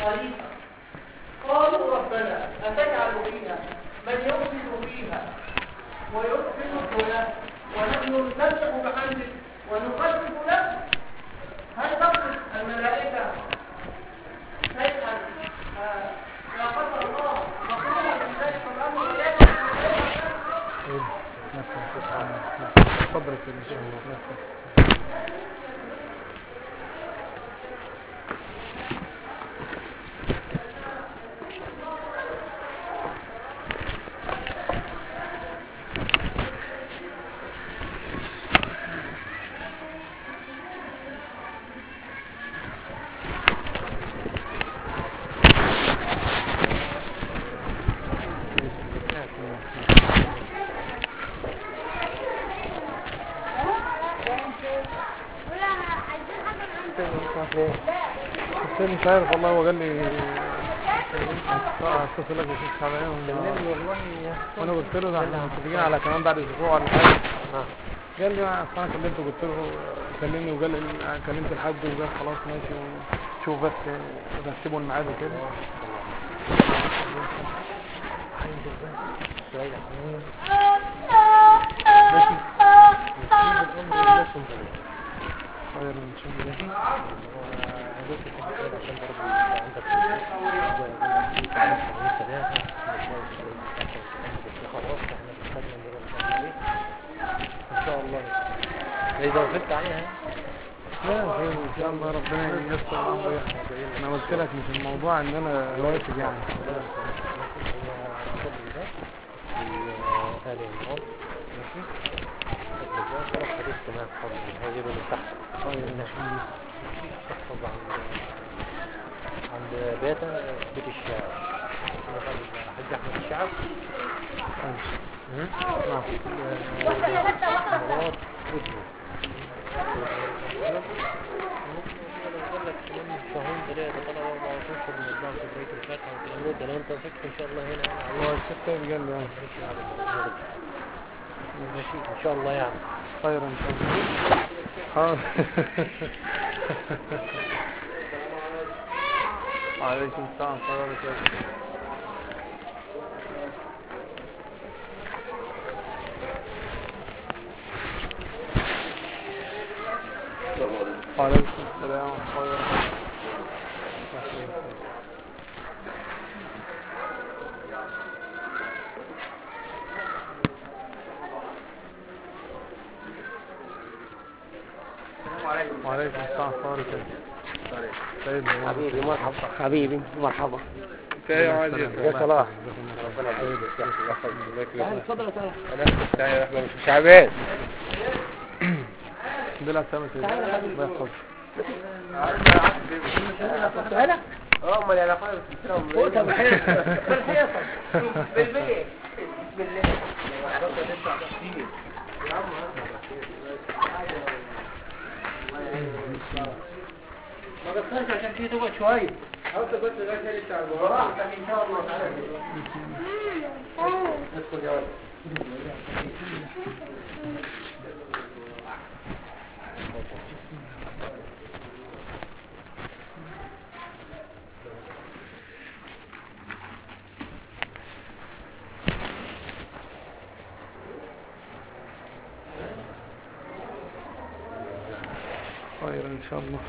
خليفة قالوا ربنا أتجعل فيها من يفسد فيها ويفسد الصلاة ونحن نسبح بحمدك ونقدم لك هل تقصد الملائكة شيئا آه، لا قدر الله مقرونا من ذلك الأمر ولكن الملائكة اتفضل يا سيدي نفسك. بس أنا مش عارف والله هو قال لي اه اتصل لك بشيخ حمام والله وانا قلت له ده احنا متفقين على كمان بعد اسبوع ولا حاجه قال لي ما أصل انا كلمته قلت له كلمني وقال لي كلمت الحاج وقال خلاص ماشي وشوف بس رتبوا الميعاد وكده خير ان شاء الله ان شاء الله اذا وافقت عليها لا خير ان شاء الله ربنا ييسر الامر ويحفظ انا قلت لك مش الموضوع ان انا وافق يعني آل عمران ماشي صراحة حديث كمان حاضر هجيبه من تحت خير ان شاء الله تحفظ عند عند بيتا بيت الشعر حج أحمد الشعر نعم مرات رجله قال لك كمان شهرين ثلاثة طلع أربعة أشهر من الدعم في بيت الفاتحة والكلام ده لو أنت وافقت إن شاء الله هنا أنا هو عليك الشيخ طيب قال لي يعني ماشي على المغرب. ماشي إن شاء الله يعني خير ان شاء الله حاضر وعليكم السلام ورحمة الله وبركاته وعليكم السلام ورحمة الله وبركاته وعليكم السلام ورحمة الله وبركاته سيد حبيبي مرحبا حبيبي مرحبا كيف يا عادي يا صلاح ربنا يحفظك تفضل يا صلاح تعالى يا احمد مش شعبان الحمد لله سلامة سيدي الله يحفظك انا اه امال انا خالص قلت بالحيطه بالحيطه بالبيت بالله ما بتصيرش عشان تيجي تقعد شويه حاول بس لغايه تاني بتاع براحتك ان شاء الله تعالى ادخل يا ولد خير ان شاء الله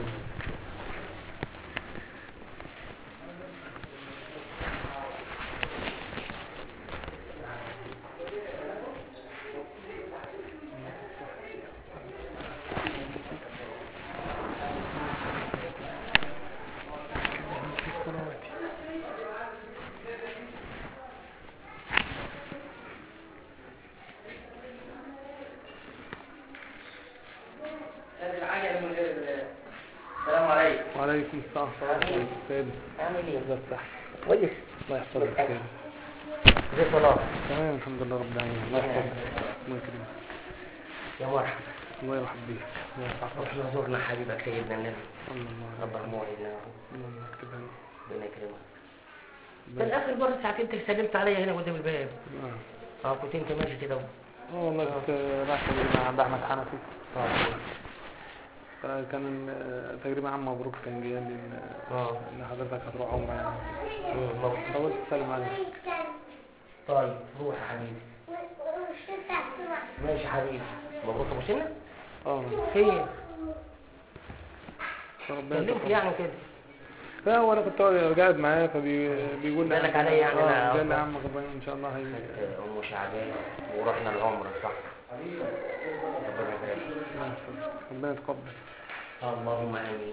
هذه العجله من غير ال- السلام عليكم وعليكم السلام ورحمة الله وبركاته سيدي عامل ايه؟ الله يفتح كويس الله يحفظك سيدي زي صلاة تمام الحمد لله رب العالمين الله يحفظك الله يكرمك يا مرحبا الله يرحب بيك الله يرحب روح زورنا حبيبك سيدنا النبي صلى الله عليه رب موعدنا وسلم اللهم اكتبها لي. ربنا يكرمك كان اخر مره ساعتين انت سلمت عليا هنا قدام الباب اه اه كنت انت ماشي كده اه والله كنت رايح مع عند احمد حنفي اه فكان ال- تقريبا عم مبروك كان جاي لي إن- اه ان حضرتك هتروح عمره يعني مم، مبروك. حاولت تسلم عليك طيب روح يا حبيبي ماشي يا حبيبي مبروك ابو سنه اه خير ربنا كلمت يتقبل. يعني كده لا هو انا كنت قاعد معاه فبيقول لي بالك عليا يعني أنا اه قال لي يا أصلاً. عم ربنا ان شاء الله هي كانت ام شعبان ورحنا العمره صح ربنا يبارك. ربنا يتقبل اللهم امين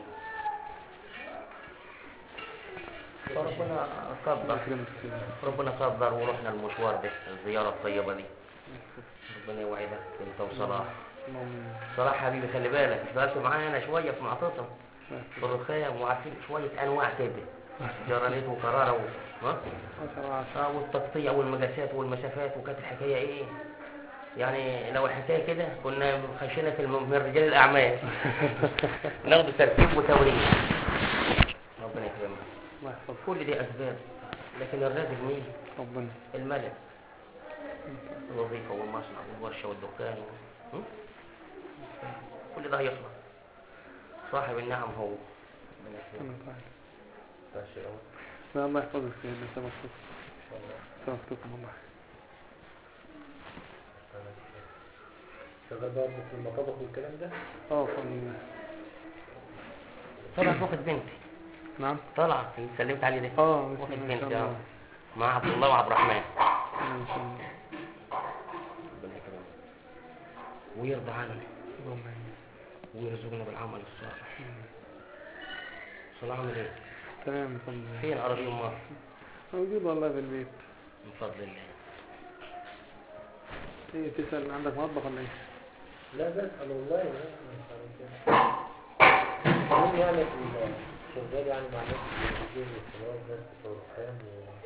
فربنا قدر يكرمك كده ربنا قدر ورحنا المشوار ده الزياره الطيبه دي ربنا يوعدك انت وصلاح اللهم صلاح حبيبي خلي بالك اشتغلت معايا انا شويه في معتصم في الرخام وعارفين شويه انواع كده جرانيت وقراره و... ها عشرة عشرة آه، والتقطيع والمقاسات والمسافات وكانت الحكايه ايه يعني لو الحكايه كده كنا خشينا في الم... من رجال الاعمال ناخد ترتيب وتوريد ربنا يكرمك الله يحفظك كل دي اسباب لكن الرازق مين ربنا الملك الوظيفه والمصنع والورشه والدكان و... م? كل ده هيخلص صاحب النعم هو ربنا يكرمك أنا فاهم. بس يا رب. لا الله يحفظك سيدنا سبقتكم ان شاء الله سبقتكم والله شغال برضه في المطابخ والكلام ده اه فن طلعت واخد بنتي نعم طلعت اللي سلمت عليه ده اه واخد بسم الله ما شاء بنتي اه الله مع عبد الله وعبد الرحمن ما شاء الله ربنا يكرمك ويرضى عنا اللهم آمين. ويرزقنا بالعمل الصالح صلاح عامل ايه؟ تمام الحمد لله فين أراضي أمها؟ موجود والله في البيت من فضل الله ايه تسأل عندك مطبخ ولا ايه؟ لا بسأل والله لا مش عارف كده. المهم يعني في ال- شغال يعني مع ناس التلفزيون والصلاة ناس بتوع الرخام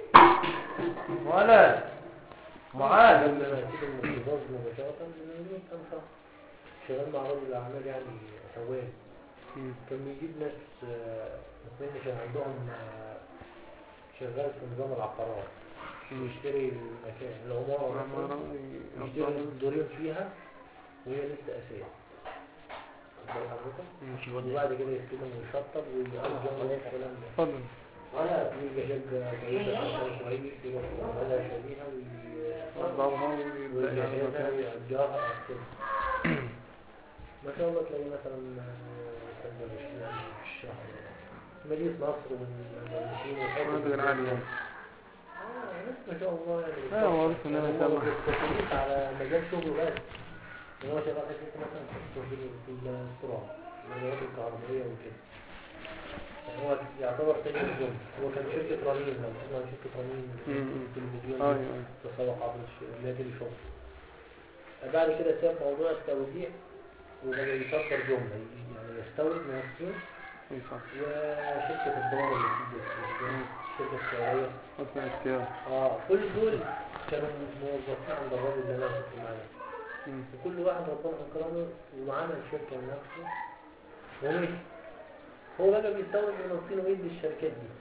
و ولا معاذ لما أسيب الميكروباص مباشرة بنقول كام شهر شغال مع رجل أعمال يعني سواق مم. كان بيجيب ناس آه، اثنين كان عندهم آه، شغال في نظام العقارات مم. يشتري المكان العمارة مثلا عمارة يشتري الدورين فيها وهي لسه أساس واخد بال حضرتك؟ مش يودي وبعد كده يستلم ويشطب ويأجر والكلام ده اتفضل ولا يجي شقة كويسة مثلا كويس يروح يعملها شبيهة وضعها ويبدأ يعمل ويجهزها مكان ويأجرها أحسن ما شاء الله تلاقي مثلا سنة عشرين في الشهر مدينة نصر والمهندسين مناطق العالية يعني. آه، ناس ما شاء الله يعني اه معروف ان انا هم سامع متفقين على مجال شغله بس ان هو شغال حته مثلا في التوفير في الزراعه المجالات الكهربائيه وكده يعني هو يعتبر تاجر الجمله هو كان شركه رنين لو تسمع عن شركه رنين مم. في التلفزيون ايوه دي، ايوه تسوق عبر الش- اللي هي تيلي شوب بعد كده ساب موضوع التوزيع وبدأ يكسر جمله يعني يستورد من الصين اي صح وشركه الدولار اللي بتيجي الشركه السعوديه اصلا اختيار اه كل دول كانوا موظفين عند الراجل اللي انا كنت معاه مم. وكل واحد ربنا اكرمه وعمل شركه لنفسه ومشي هو بقى بيستورد من الصين ويدي الشركات دي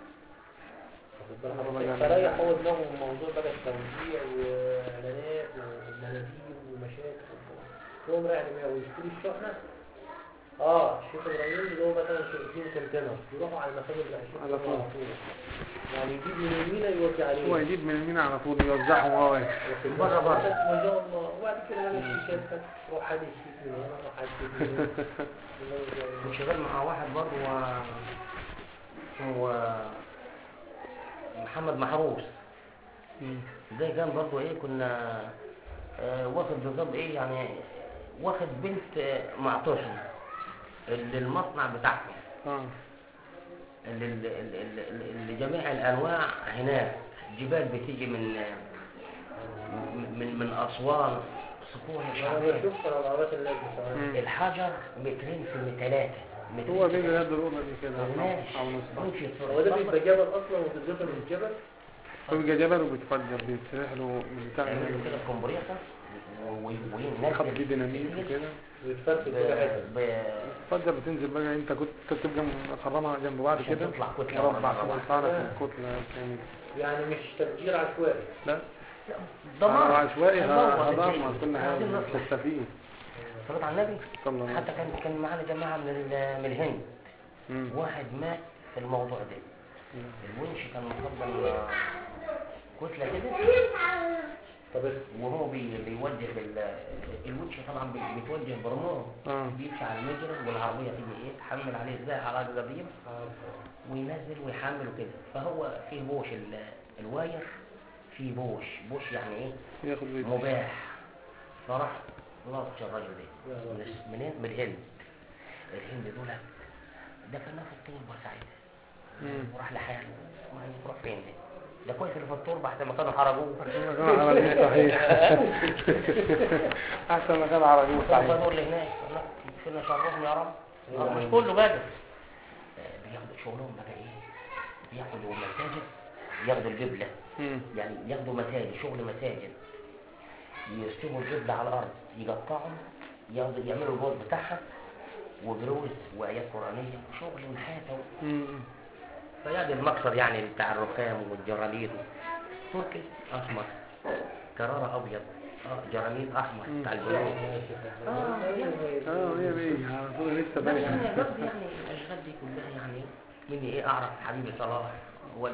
واخد بال والله حضرتك؟ جميل. فريح هو دماغه من موضوع بقى التوزيع واعلانات ومناديل ومشاكل هو مريح دماغه ويشتري الشحنه اه الشيخ ابراهيم اللي هو مثلا شايفين كونتينر يروحوا على المخازن بتاع الشيخ على طول. إبراهيم يعني يجيب من المينا يوزع عليه هو يجيب من المينا على طول يوزعهم هو واقف. بره بره. ما شاء الله وبعد كده بقى الشيكات روح حد يشيك من هنا روح حد يشيك من هنا كنت شغال مع واحد برضه هو هو محمد محروس مم. ده كان برضه ايه كنا آه واخد بالظبط ايه يعني واخد بنت آه، معطوشة اللي المصنع بتاعهم اه اللي, اللي, اللي, اللي- اللي جميع الانواع هناك جبال بتيجي من من من اسوان سكون انا الحجر بشوف على العربيات اللي مم. الحجر مترين في ثلاثة هو بيجي يد الأوضة دي كده ماشي أو نص ماشي هو ده بيبقى جبل اصلا وتتزفر من الجبل بيبقى جبل وبيتفجر بيتسرح له من بتاع تعمل له كده كومبريسر خط وينزل فيه ديناميت وكده ويتفرق كده حته بتفجر بتنزل بقى انت كنت تبقى مخرمها جنب بعض عشان كده تطلع كتلة مربع مرة كده واحدة. يطلع لك الكتلة كاملة يعني مش تفجير عشوائي لا دمار عشوائي هدمر هدمر الدنيا. كل حاجة عايزين نطلع. تستفيد الصلاة على النبي صلى الله عليه حتى كان كان معانا جماعة من ال- من الهند وسلم واحد مات في الموضوع ده الونش كان مفضل آه، كتلة كده طب اسم وهو بي بيوجه بال الونش طبعا بي- بيتوجه برموه اه بيمشي على المجرى والعربية تيجي ايه تحمل عليه ازاي على الجبير وينزل ويحمل وكده فهو فيه بوش ال- الواير فيه بوش بوش يعني ايه ياخد بيت مباح فراح لطش الراجل ده من الس- منين من الهند الهند دول ده كان في التربه ساعتها مم. وراح لحاله ما يروح فين ده ده كويس اللي في التربه حتى ما كانوا حرجوه مكان عربي صحيح احسن مكان عربي صحيح الفضول اللي هناك لا يكفينا شرهم يا رب آه، مش كله بقى آه، بياخدوا شغلهم بقى ايه بياخدوا مساجد ياخدوا القبله مم. يعني ياخدوا مساجد شغل مساجد يرسموا الجبل على الارض يقطعوا ياخدوا يعملوا البوت بتاعها ودروس وايات قرانيه وشغل ونحاته مم. فيعني المقصد يعني بتاع الرخام والجرانيت تركي اسمر كرارة ابيض اه جرانيت احمر بتاع البنوك اه يعني اه هي بيه على طول لسه بس يعني بيه قصدي يعني الاشغال دي كلها يعني مني ايه اعرف حبيبي صلاح والد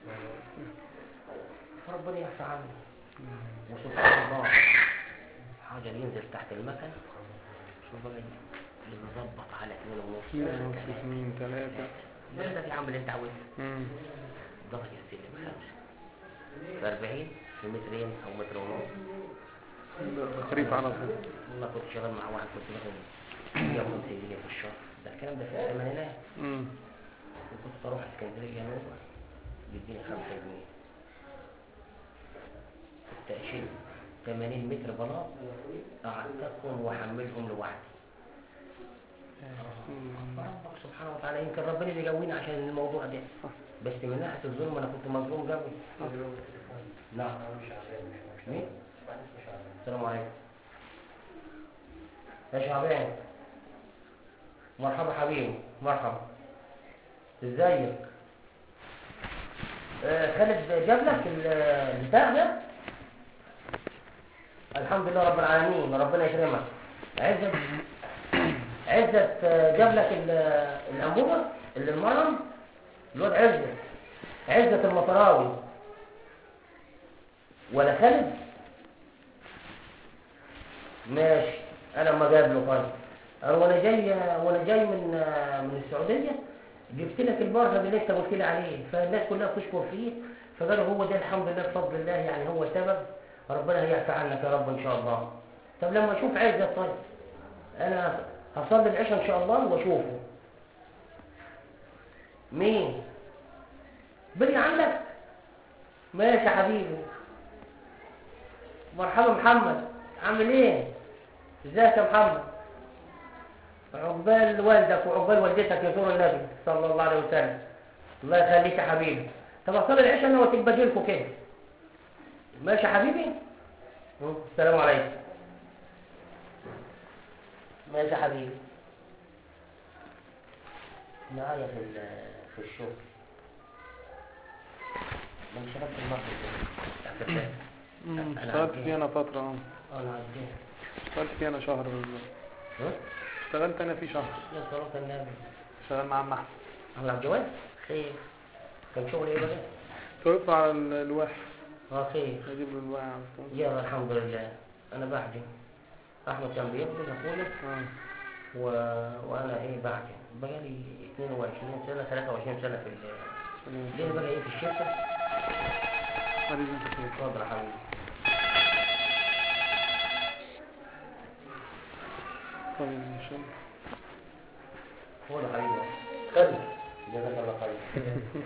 فربنا يعفى عني وسبحان الله حاجة ينزل تحت المكن شوف بقى يظبط على كيلو ونص كيلو ونص سنين ثلاثة بلدك يا عم اللي انت عاوزه مم. درجة السلم خمسة في 40 في مترين أو متر ونص ده تخريف على طول والله كنت شغال مع واحد كنت باخد 150 جنيه في الشهر ده الكلام ده في الثمانينات مم. وكنت أروح اسكندرية نوبة يديني 5 جنيه كنت أشيل 80 متر بلاط أعتقهم وأحملهم لوحدي ربك سبحانه وتعالى يمكن ربنا اللي يقويني عشان الموضوع ده بس من ناحية الظلم أنا كنت مظلوم قوي نعم مين؟ السلام عليكم يا شعبان مرحبا حبيبي مرحبا ازيك آه خالد جاب لك ال- البتاع ده الحمد لله رب العالمين ربنا يكرمك عزت عزت آه، جاب لك ال- الانبوبه اللي المرهم الواد عزت عزت المطراوي ولا خالد ماشي انا اما قابله طيب أنا وانا جاي وانا جاي من من السعوديه جبت لك البرهب اللي انت قلت لي عليه فالناس كلها تشكر فيه فقالوا هو ده الحمد لله بفضل الله يعني هو سبب ربنا هيعفى عنك يا رب ان شاء الله طب لما اشوف عزت طيب انا هصلي العشاء ان شاء الله واشوفه مين بني عمك ماشي يا حبيبي مرحبا محمد عامل ايه ازيك يا محمد عقبال والدك وعقبال والدتك يزور النبي صلى الله عليه وسلم الله يخليك يا حبيبي طب اصلي العشاء انا وتبقى لكم كده ماشي يا حبيبي مم. السلام عليكم ماشي يا حبيبي معايا في ال- في الشغل من شباب المغرب تحت الباب مم. أنا اشتغلت عندي- فيه انا فترة اه انا عديت اشتغلت فيه انا شهر بالظبط ها؟ اشتغلت انا فيه شهر يا صلاة النبي شغال مع عم احمد عمل عبد الجواد خير كان شغل ايه بقى؟ توقف على ال- الواح اه خير اجيب له الواح على طول يلا الحمد لله انا بعدي احمد كان بيقبض اخويا اه و... وانا ايه بعدي بقالي 22 سنه 23 سنه في ال... سلام. ليه بقى ايه في الشركه حبيبي انت خير اتفضل يا حبيبي طيب ان شاء الله خد يا حبيبي خلي جزاك الله خير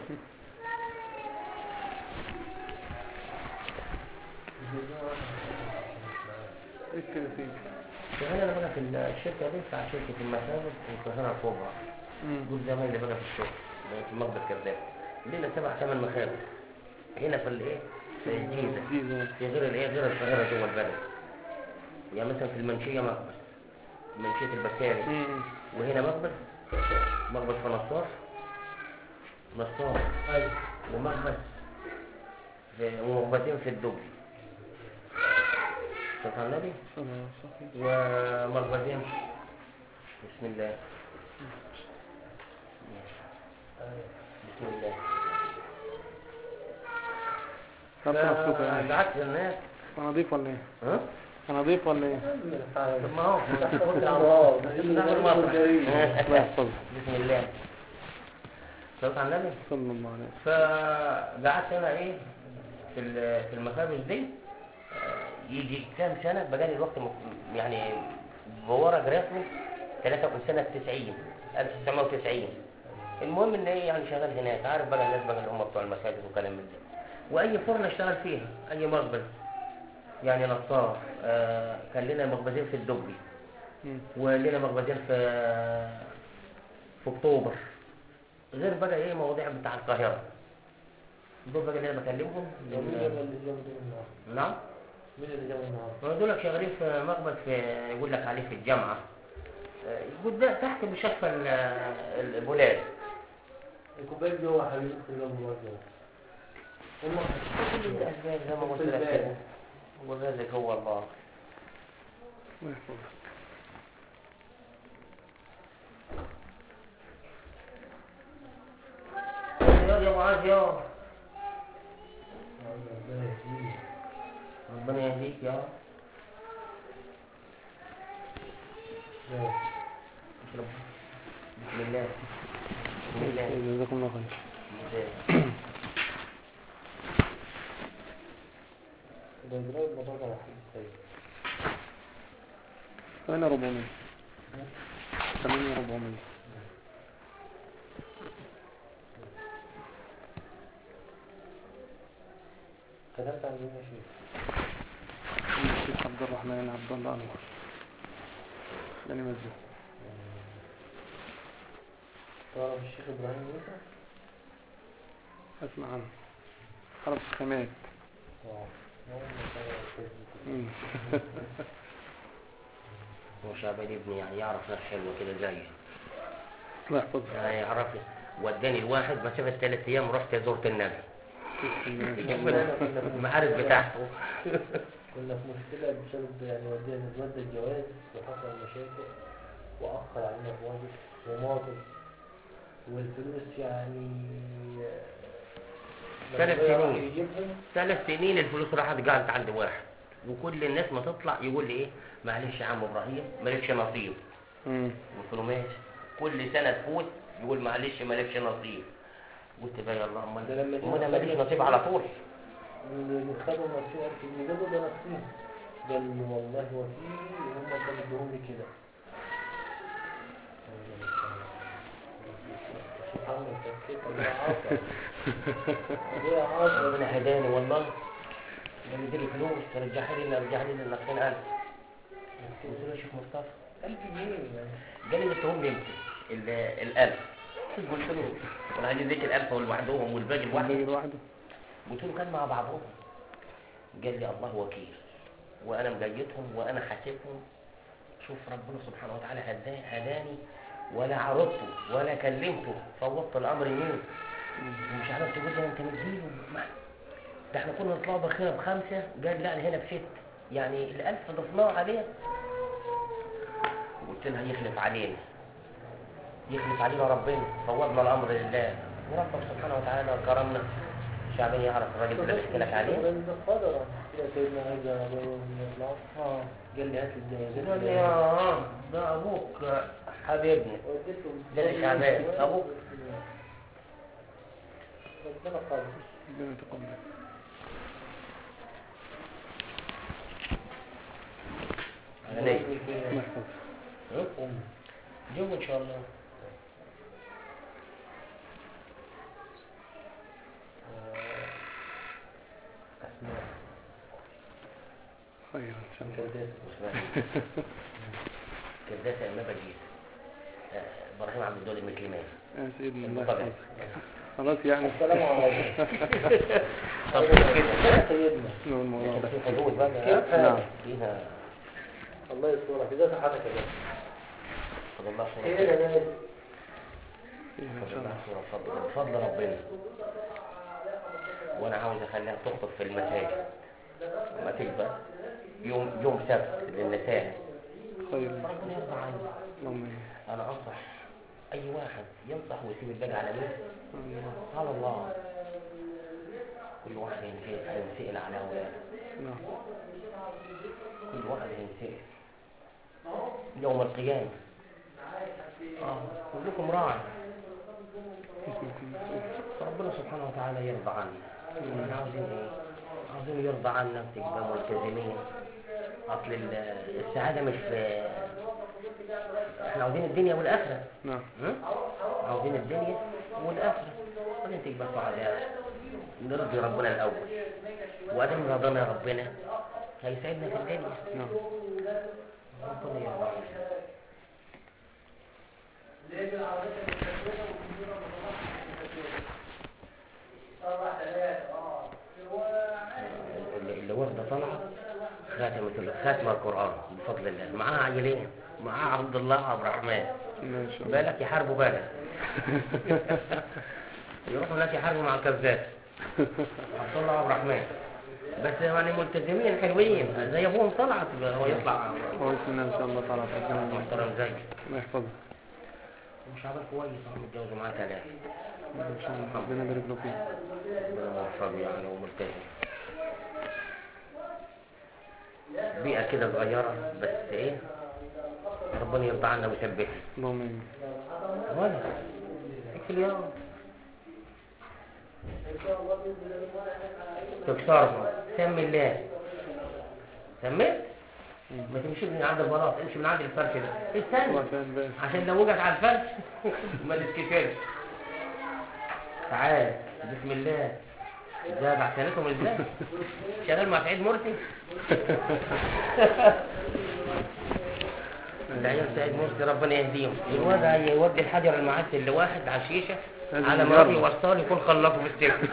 اكتب يا سيدي شغال انا بقى في الشركه دي بتاع شركه المساجد القاهره الكبرى مم. دول زمايلي بقى في الشغل في مقبل كذاب لينا سبع ثمان مخابز هنا في الايه في الجيزه جيزة في غير الايه غير القاهره جوه البلد يعني مثلا في المنشيه مقبل منشيه البكاري مم. وهنا مقبل مقبل في نصار نصار ايوه ومقبل في ومقبتين في الدبي صلى على النبي صلى الله عليه وسلم. ومرغزين بسم الله بسم الله طب مبسوطة يعني بعت الناس انا اضيف ولا ايه ها انا اضيف ولا ايه طب ما هو اه نعمل مسرح. الله يحفظك بسم الله صلى على النبي صلى الله عليه وسلم فقعدت انا ايه في ال- في المخابز دي آه، يجي كام سنه بقالي الوقت م- يعني بورق رسمي 3 سنه 90 1990 المهم ان ايه يعني شغال هناك عارف بقى الناس بقى اللي هم بتوع المخابز وكلام من ده واي فرن اشتغل فيها اي مخبز يعني نصار آه كان لنا مخبزين في الدبي مم. ولنا مخبزين في في اكتوبر غير بقى ايه مواضيع بتاع القاهره دول بقى اللي انا بكلمهم مين اللي اللي جابوا دول النهارده؟ نعم مين اللي جابوا النهارده؟ دول شغالين في مخبز في يقول لك عليه في الجامعه آه، يقول ده تحت مشفى ال- البلاد الكوبايات دي هو حبيبي في اليوم الواحد هم كل ده اسباب زي ما قلت لك كده والرزق هو الله الله يحفظك يا يا معاذ يا ربنا يهديه ربنا يهديك يا اشرب بسم الله بسم الله جزاكم الله خير بسم الله. ده إجراء الموضوع ده وحيد طيب ثمانية ربعمية ثمانية ربعمية كتبت عن مين يا شيخ؟ الشيخ عبد الرحمن عبد الله أنور يعني مزه تعرف الشيخ إبراهيم موسى؟ أسمع عنه عرب الخامات اه هو اللي كان الفيسبوك. مم. هو شعبان ابني يعني يعرف ناس حلوة كده زيي الله يحفظك يعني يعرف وداني الواحد مسافة ثلاث أيام رحت زرت النبي بسم الله. المعارف بتاعته كنا في مشكلة بسبب يعني ودينا نتودى الجواز وحصل مشاكل وأخر علينا في واجب وماطل والفلوس يعني ثلاث لما سنين. راح يجيبهم ثلاث سنين الفلوس راحت قعدت عند واحد وكل الناس ما تطلع يقول لي ايه معلش يا عم ابراهيم مالكش نصيب مم. قلت له ماشي كل سنه تفوت يقول معلش مالكش نصيب قلت بقى يلا امال ده لما أمال انا ماليش نصيب على طول اللي خدوا نصيب ألف جنيه ده ده نصيب قال له والله وكيلي وهم كانوا ادوهم لي كده سبحان الله تفكير يا عاطل يا عاطل ربنا هداني والله قال لي دي فلوس رجعها لي رجع لي ال 20000 قلت له يا شيخ مصطفى 1000 جنيه يعني قال لي اديتهم لي يمكن ال- الألف قلت له انا عايز اديك الألف لوحدهم والباقي الباقي لوحدي لوحده قلت له كان مع بعضهم قال لي الله وكيل وانا مجيتهم وانا حاسبهم شوف ربنا سبحانه وتعالى هدا- هداني ولا عرضته ولا كلمته فوضت الامر يمين ومش عارف تقول لي انت مديله ما- ده احنا كنا نطلع بخيره بخمسه قال لا أنا هنا بست يعني الالف ضفناه عليه قلت لها يخلف علينا يخلف علينا ربنا فوضنا الامر لله وربنا سبحانه وتعالى كرمنا شعبان يعرف الراجل اللي بحكي لك عليه ده قدر كده سيدنا عايز ابوه يطلع اه قال لي هات لي الجوازات قال لي اه ده ابوك حبيبنا وديت له ده شعبان ابوك ربنا قادر ربنا يتقبل غني الله يحفظك أم جو ان شاء الله أسماء خير ان شاء الله كرداس كرداسة ما بجيس آه، ابراهيم عبد الدول المكلماني يا سيدنا الله المطبع يحفظك خلاص يعني السلام عليكم طب كده يا سيدنا نو الموضوع ده في حدود بقى كيف نعم. فيها الله يسترك إذا صحتك يا باشا فضل الله خير خير يا باشا فيها ان فضل شاء الله الله خير وفضل فضل ربنا وانا عاوز اخليها تخطب في المساجد ما تكبر يوم يوم سبت للنساء خير ربنا يرضى عني اللهم آمين. انا انصح اي واحد ينصح ويسيب الباقي على مين على الله كل واحد هينسئ- هينسئل على اولاده نعم كل واحد هينسئل يوم القيامة آه. كلكم راع اسمكم مسؤول فربنا سبحانه وتعالى يرضى عنا احنا عاوزين ايه عاوزين يرضى عنا تبقى ملتزمين اصل ال- السعادة مش في احنا عاوزين الدنيا والاخرة نعم م? عاوزين الدنيا والاخرة عاوزين تبقى سعداء نرضي ربنا الاول وادام رضانا ربنا هيسعدنا في الدنيا نعم ربنا يرضى عنا اللي- اللي واخده طلعه خاتمة خاتمة القرآن بفضل الله معاها عيلين معاها عبد الله عبد الرحمن ما شاء الله بالك يحاربوا بالك يروحوا هناك يحاربوا مع الكذاب عبد الله عبد الرحمن بس يعني ملتزمين حلوين زي ابوهم طلعت هو يطلع كويس منا ان شاء الله تعالى ربنا يرضى. محترم زي الله يحفظك مش عامل كويس هو متجوز معاه ثلاثة ان شاء الله ربنا يبارك له فيه ربنا موفقه يعني وملتزم بيئة كده صغيرة بس ايه ربنا يرضى عنا ويثبتنا اللهم امين ولا في اليوم تكسرهم سمي الله سميت ما تمشي من عند البلاط امشي من عند الفرش ده استنى وعشان بقى عشان لو وقعت على الفرش ما تتكسرش تعال بسم الله ده بعتنتهم ازاي شغال مع سعيد مرسي ده عيال سعيد مرسي ربنا يهديهم الواد هيودي الحجر المعسل لواحد على الشيشه لازم على ما يجرب. يوصل يكون خلصه في السجن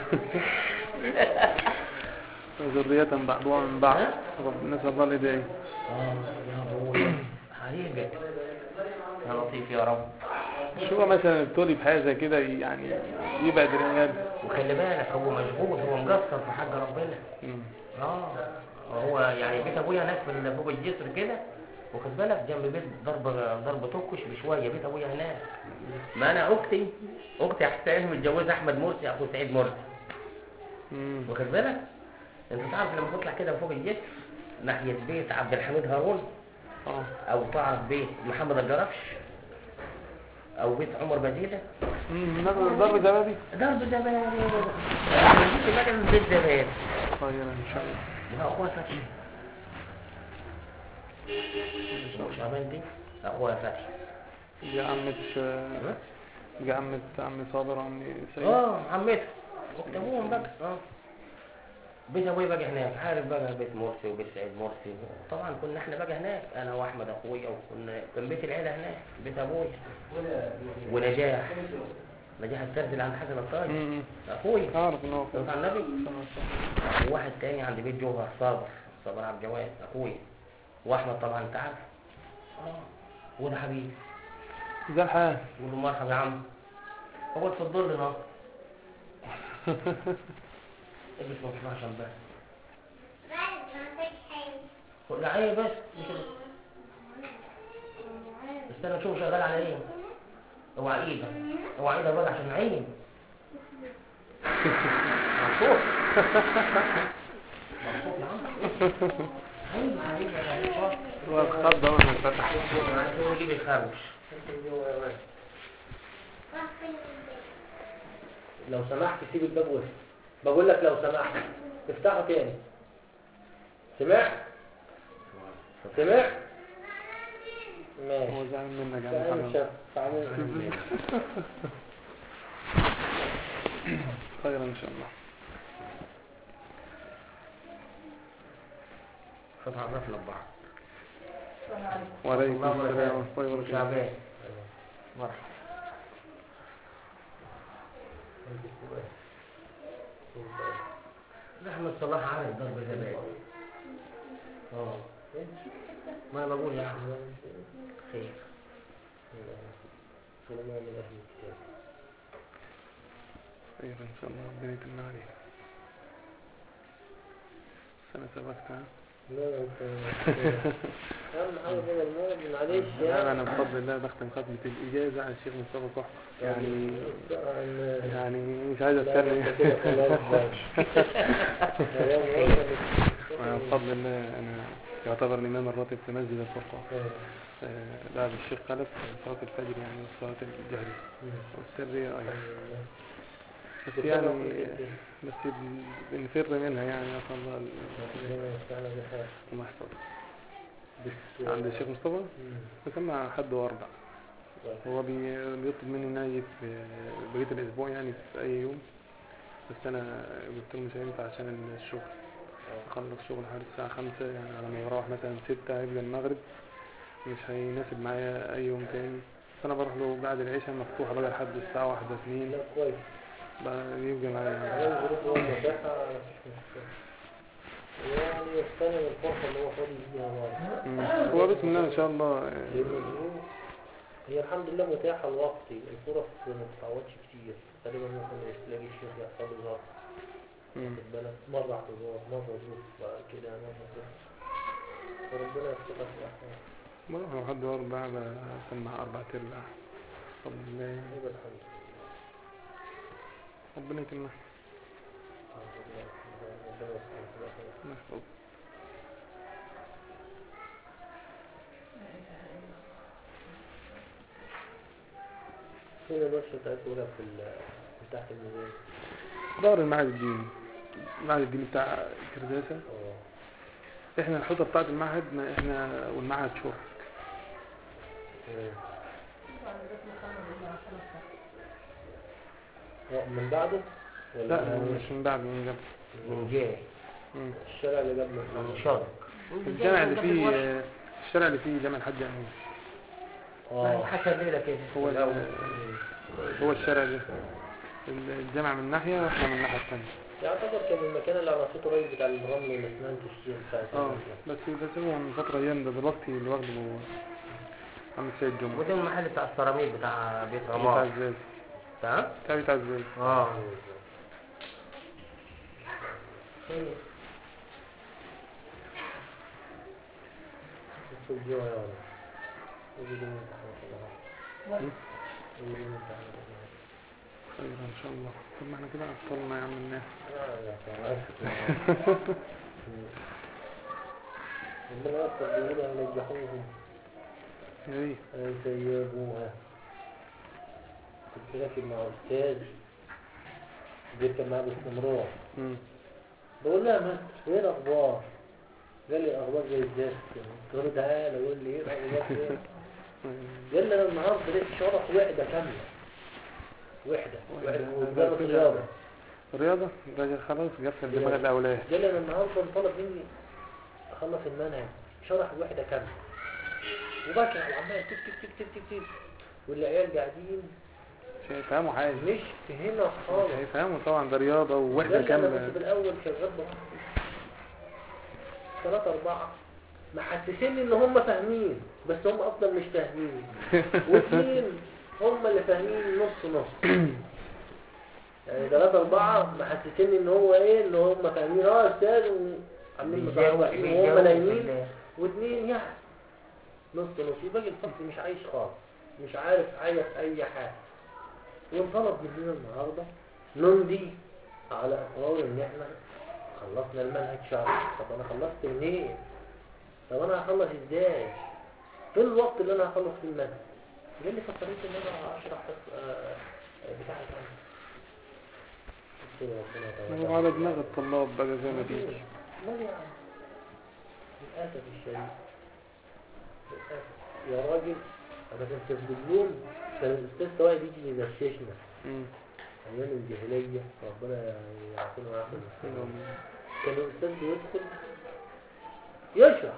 ذرية بعضها من بعض رب نسأل الله الهداية اه يا ابوي حبيبي يا لطيف يا رب شو مثلا ابتلي بحاجة زي كده يعني يبعد العيال وخلي بالك هو مشغول هو مقصر في حق ربنا مم. اه هو يعني بيت ابويا هناك في ال- فوق الجسر كده واخد بالك جنب بيت ضرب ضرب تكش بشويه بيت ابويا هناك ما انا اختي اختي حسين متجوزه احمد مرسي اخو سعيد مرسي مم. واخد بالك انت تعرف لما تطلع كده فوق الجسر ناحيه بيت عبد الحميد هارون اه او تعرف بيت محمد الجرفش او بيت عمر بديله مم. ناخد ضرب زبادي ضرب زمان جيت بدل من بيت زمان خيرا ان شاء الله ما اخويا فتحي اسمه شعبان دي اخويا فتحي دي عمة آه، دي عمة عمي صابر وعمي سعيد اه عمته اخت ابوهم بقى اه بيت ابويا بقى هناك عارف بقى بيت مرسي وبيت سعيد مرسي طبعا كنا احنا بقى هناك انا واحمد اخويا وكنا كان بيت العيله هناك بيت ابويا ونجاح نجاح السرد عند حسن الطايف مم. اخويا اعرف ان هو صوت على النبي وواحد تاني عند بيت جوهر صابر صابر عبد الجواد اخويا واحمد طبعا انت عارف اه وده حبيبي زي الحال يقول له مرحبا يا عم هو اتفضل لنا البس ما تطلعش عشان بس لا عيب بس مش استنى نشوف شغال على ايه اوعى ايدك اوعى ايدك بقى عشان عيب مبسوط مبسوط يا عم عيب عيب يا عيب هو اتخضى وانا اتفتح هو اللي بيخربش لو سمحت سيب الباب وسط بقول لك لو سمحت افتحه تاني سمعت سمعت ماشي هو زعل منك يا تعال عم محمد شاف تعال خيرا ان شاء الله فتعرفنا ببعض وعليكم الله السلام وبركاته. ورحمة الله وبركاته شعبان مرحبا احمد صلاح عارف ضرب زمان اه ما أنا بقول يا عم خير سليمان من أهل الكتاب خيرا ان شاء الله ربنا يتم عليه سنة سبقتها لا انت اهم حاجه كده المهم معلش لا انا بفضل الله بختم ختمة الاجازة على الشيخ مصطفى صح يعني يعني يعني مش عايز لا اتكلم انت كده خلاص بقى. كلام أنا بفضل الله انا يعتبر الامام الراتب في مسجد الفرقان واضح. آه، بعد الشيخ خلف صلاة الفجر يعني والصلاة الجهرية والسرية أيضا بس يعني بس بن- بنفر منها يعني نسأل الله ال- المحفظ عند الشيخ مصطفى بسمع حد واربع هو بي- بيطلب مني ان انا اجي في بقية الاسبوع يعني في اي يوم بس انا قلت له مش هينفع عشان الشغل اخلص شغل لحد الساعة خمسة يعني على ما يروح مثلا ستة هيبقى المغرب مش هيناسب معايا اي يوم تاني فانا بروح له بعد العشاء مفتوحة بقى لحد الساعة واحدة اتنين لا كويس بقى يبقى معايا يعني. على الظروف هو متاحة مفيش مشكلة يعني يغتنم الفرصة اللي هو فاضي فيها برضه مم. هو بسم الله ان شاء الله آه، لأن الظروف هي الحمد لله متاحة الوقت الفرص ما بتتعوضش كتير تقريبا ممكن تلاقي الشيخ يحصل له ظرف مم. واخد بالك مرة اعتذار مرة ظروف بعد كده مرة ظروف فربنا يوفقك في الأحوال بروح له لحد اربع بسمع اربع ارباع طب الله يبقى الحمد لله ربنا يكرمك الحمد لله ربنا يوفقك في الأحوال الله يحفظك فين الورشة بتاعت ولك في ال- في تحت الميزان؟ دار المعهد الديني المعهد الديني بتاع كرداسة اه احنا الحوطة بتاعت المعهد ما احنا والمعهد شرط تمام. آه، من بعده؟ ولا لا من- مش من بعد من قبل من جاي مم. الشارع اللي قبل من شرق الجامع اللي فيه الشارع اللي فيه جامع الحاج أمين اه حسب ليلة كده هو ال- الأول. هو الشارع ده الجامع من ناحية واحنا من الناحية التانية يعتبر كان المكان اللي على صوت قريب بتاع الرمل والاسنان تشتري بتاعت اه بس بس هو من فترة ايام ده دلوقتي اللي واخده هو عم سيد جمعة وده المحل بتاع السيراميك بتاع بيت بتاع عمار الزاز تمام بتاع بتاع الزاز اه في الجوع يا ولد وجدوا من امتحانات النهارده مم. وجدوا من امتحانات النهارده خير ان شاء الله طب ما احنا كده عطلنا يا عم الناس اه يا سلام ربنا يستر بيقولوا هينجحوهم يا ريت هيسيبوها كنت راكب مع أستاذ بيركب معاه باستمرار مم. بقول لها ما ايه الأخبار؟ قال لي أخبار زي الزفت قلت له تعالى قول لي ايه الأخبار ايه؟ قال لي أنا النهارده لقيت شرف وحدة كاملة وحدة وحدة وحدة. وزارة الرياضة رياضة ده خلاص قفل دماغ الأولاد قال لي أنا النهارده طلب مني أخلص المنهج شرح وحدة كاملة وبكى على العمال تك تك تك تك تك تك والعيال قاعدين مش هيفهموا حاجة مش هنا مش خالص هيفهموا طبعا ده رياضة ووحدة قال لي أنا كنت كاملة بالأول شغال براحتي ثلاثة أربعة محسسيني إن هم فاهمين بس هم أصلا مش فاهمين واثنين هم اللي فاهمين نص نص يعني ثلاثة أربعة محسسيني إن هو إيه إن هم فاهمين أه يا أستاذ وعاملين بيجاوب مصحصحين بيجاوب وهم في نايمين ال- واثنين يعني نص نص يبقى الفصل مش عايش خالص مش عارف عايز أي حاجة وانطلب مننا النهاردة نمضي على إقرار إن إحنا خلصنا المنهج شهر طب أنا خلصت منين؟ طب أنا هخلص إزاي؟ في الوقت اللي أنا هخلص فيه المنهج قال لي فكرت إن أنا أشرح حص- آه، آه، بتاع الأمر قلت له ربنا يتوفقك. هو على دماغ الطلاب بقى زي ما تيجي لا يا عم للأسف الشديد للأسف يا راجل أنا كنت في الدبلوم كان الأستاذ سواء بيجي يغششنا مم. أيام الجاهلية ربنا يعني يعطينا ويعطي المسلمين أيوة. كان الأستاذ بيدخل يشرح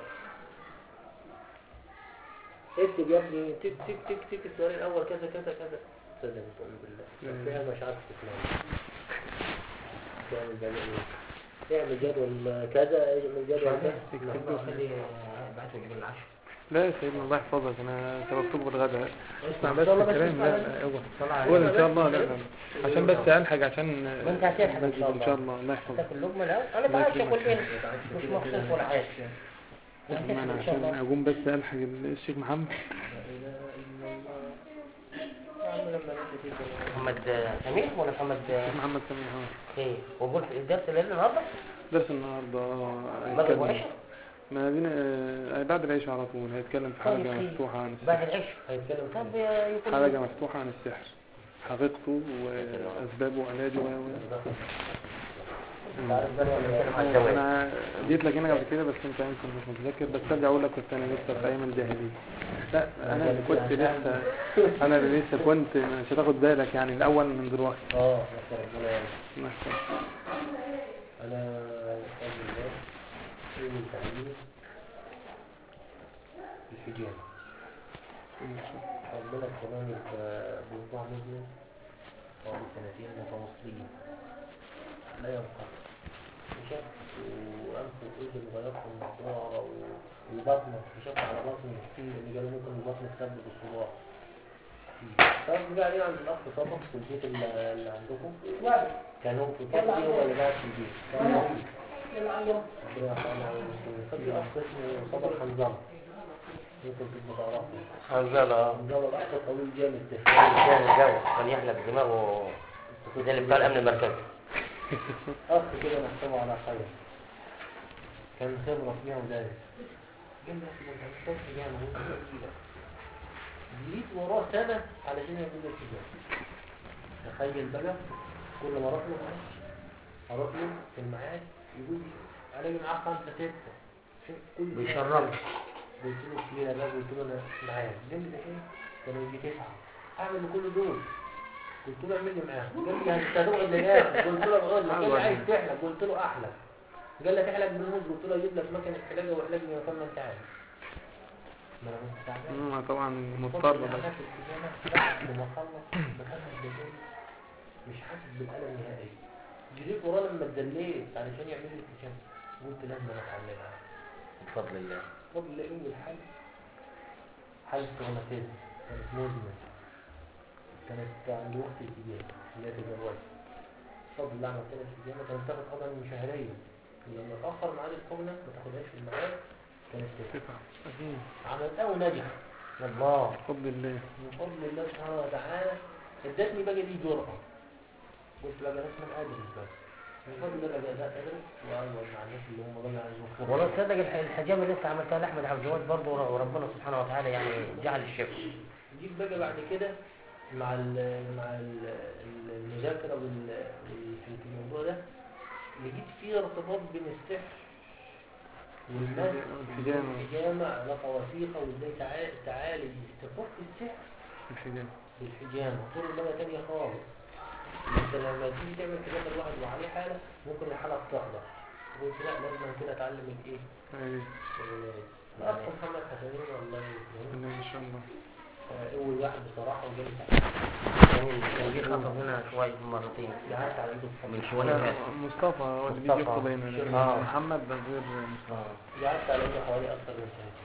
اكتب يا ابني تك تك تك تك السؤال الأول كذا كذا كذا سلم تؤمن بالله مم. فيها مش عارف تسمع تعمل بقى ايه اعمل جدول كذا اعمل جدول كذا خليه يبعته يجيب العشاء لا يا سيدنا الله يحفظك انا سبقتك بالغداء اسمع إن بس شاء الله بس الكلام اسمع لا بس. لا اوعى صلى على قول النبي. ان شاء الله لا لا عشان بس الحق عشان ما انت هتلحق ان شاء ان الله شاء الله الله يحفظك تاكل لقمه الاول انا الله تعالى يكرمك. اكل هنا مش مخصوص ولا حاجه اسمع انا ان شاء عشان الله اقوم بس الحق الشيخ محمد محمد سمير ولا محمد الشيخ محمد سمير ها ايه وقلت الدرس اللي النهارده درس النهارده مغرب هيتكلم- وعشاء ما بينا آه، بعد العيش على طول هيتكلم في طيب حلقة خير. مفتوحة عن بعد السحر العشاء هيتكلم طب فيه. يكون حلقة مفتوحة عن السحر حقيقته وأسبابه وعلاجه و انت عارف ده ولا بيتكلم عن الزواج أنا جيت لك هنا قبل كده بس أنت يمكن مش متذكر بس أرجع أقول لك كنت أنا لسه في أيام الجاهلية لا أنا اللي كنت لسه أنا اللي لسه كنت مش هتاخد بالك يعني الأول من دلوقتي اه يا ربنا يعين. الله يحفظك. انا الحمد لله في تعليم الحجاب ربنا كمان بوضوع مدن أو سنتين متواصلين لا ينقص وشاف وأنفه وإذن ويقف النضارة و- وبطنه وشاف على بطنه اللي قالوا ممكن البطن تسبب الصداع طب جه عليه عند الأخ صبر في البيت اللي اللي عندكم كانوا في كاتبي هو اللي قاعد في البيت كانوا ربنا يرحمه ويرحمه. ففي أخ اسمه صبر حنظلة ممكن تبقى تعرفه حنظله حنظلة الأخ طويل جامد ده كان الجو كان يحلق دماغه زي اللي بتاع الامن المركزي أخ كده محتوى على خير كان خبرة فيها ودارس قال لي يا أخي ده أنت محتاج حجامة وأنت كبيرة جريت وراه سنة علشان يعمل لي الحجامة تخيل بقى كل ما أروح له معلش أروح له في الميعاد يقول لي ألاقي معاه خمسة ستة عشان كل بيشربه قلت له كبيرة بقى قلت له أنا معاك قال لي ده إيه؟ كانوا يجي تسعة أعمل لكل دول قلت له اعمل لي معاه قال لي انت هتقعد للاخر قلت له اقعد لك قال لي عايز تحلق قلت له احلق قال لي تحلق بالموز قلت له اجيب لك مكنه حلاقه واحلقني مكان ما انت عايز ما انا كنت تعبان أمم، طبعا كنت مضطر بس قاعد في البيجامة بعد ما اخلص بخمس دقايق مش حاسس بالالم نهائي جريت وراه لما اتدليت علشان يعمل لي الكشاف قلت لازم انا اتعلمها بفضل الله قبل اول حاجه حاله روماتيزم كانت مزمن كانت عند اختي الكبيره اللي هي تزوجت بفضل الله عملت لها الحجامه كانت تاخد حضن شهريا ولما اتاخر ميعاد الحجنه ما تاخدهاش في الميعاد كانت تتعب تسعة أكيد عملتها ونجحت الله بفضل الله من فضل الله سبحانه وتعالى ادتني بقى دي جرأة قلت بقى لازم ادرس بقى من فضل الله بقى بدات ادرس واقعد مع الناس اللي هم دول عايزين خبره والله تصدق الح- الحجامه اللي انت عملتها لاحمد عبد الجواد برضه وربنا سبحانه وتعالى يعني جعل الشفاء جيت بقى بعد كده مع ال مع ال ال- المذاكرة وال- وال- في الموضوع ده لقيت فيه ارتباط بين السحر والمس الحجامة. والحجامة علاقة وثيقة وازاي تعا- تعالج تفك السحر الحجاب بالحجامة طول مرة تانية خالص انت لما تيجي تعمل حجامة الواحد وعليه حالة ممكن الحالة تحضر قلت لا لازم كده اتعلم الايه أيوة. العلاج الاخ محمد حسنين الله يكرمه الله إن شاء الله آه، اول واحد بصراحة وجالي كان كان جه خطب هنا شويه مرتين قعدت على ايده في من شويه لا، فات مصطفى هو اللي بيجي مصطفى. يخطب هنا لكن آه. محمد ده غير مصطفى اه قعدت على ايده حوالي اكتر من سنتين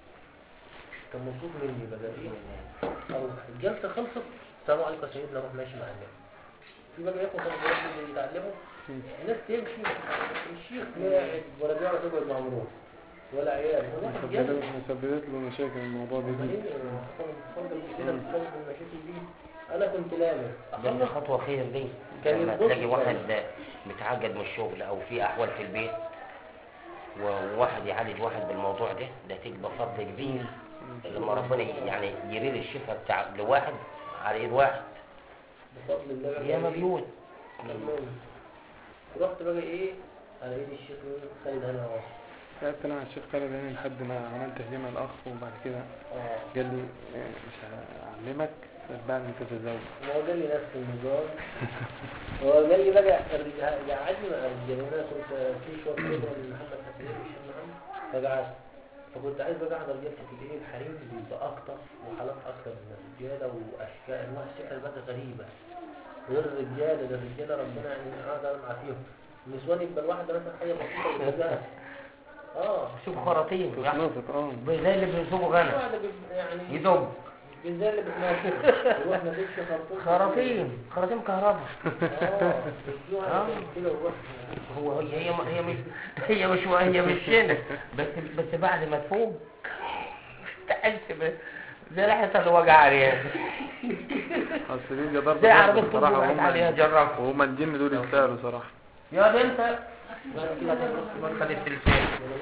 كان مبسوط مني بقى ايه اروح الجلسة خلصت السلام عليكم يا سيدنا اروح ماشي مع الناس في بقى ياخد طلبات اللي يتعلموا الناس تمشي الشيخ قاعد ولا بيعرف يقعد مع مروه ولا عيال هو واحد مسببت جالس مسببت له مشاكل الموضوع ده أمال دي إيه؟ اتفضل كده بتتكلم في المشاكل دي انا كنت لامس ده اخلص خطوه خير دي كان لما يتبص تلاقي واحد يعني. متعقد من الشغل او في احوال في البيت وواحد يعالج واحد بالموضوع ده ده تبقى فضل كبير لما ربنا يعني يريد الشفاء بتاع لواحد على ايد واحد بفضل الله بقى يا إيه؟ مبيوت المهم. رحت بقى ايه على ايد الشيخ خالد هنا عاصم قعدت انا مع الشيخ خالد هاني لحد ما عملت هجمة الاخ وبعد كده اه قال لي آه، مش هعلمك غير بعد ما تتزوج ما هو قال لي نفس النظام هو قال لي بقى الرجال- قعدني مع الرجال انا كنت في شويه كده من محمد حسين والشيخ محمد فقعدت فكنت عايز بقى احضر جلسه الايه الحريم بيبقى اكتر وحالات اكتر من الرجاله واشكال انواع السحر بقى غريبه غير الرجاله ده الرجاله ربنا يعني قاعد انا فيهم النسوان يبقى الواحده مثلا حاجه بسيطه ويبقى اه بيسوقوا خراطيم يعني تتنطط اه زي اللي بيسوقوا غنم واحد بيب- يعني يدب زي اللي بتنام روح ما تمشي خرطوم خراطيم خراطيم كهرباء اه بيجوا آه. على كده وروح هو هي هي هي مش هي مش هي مش هنا بس بس بعد ما تفوق تحس ب- زي ريحة الوجع عليها اصل دي جدار زي عربية بصراحة كل وهم عليها جرب وهم الجن دول يستاهلوا صراحة يا بنت خد التليفون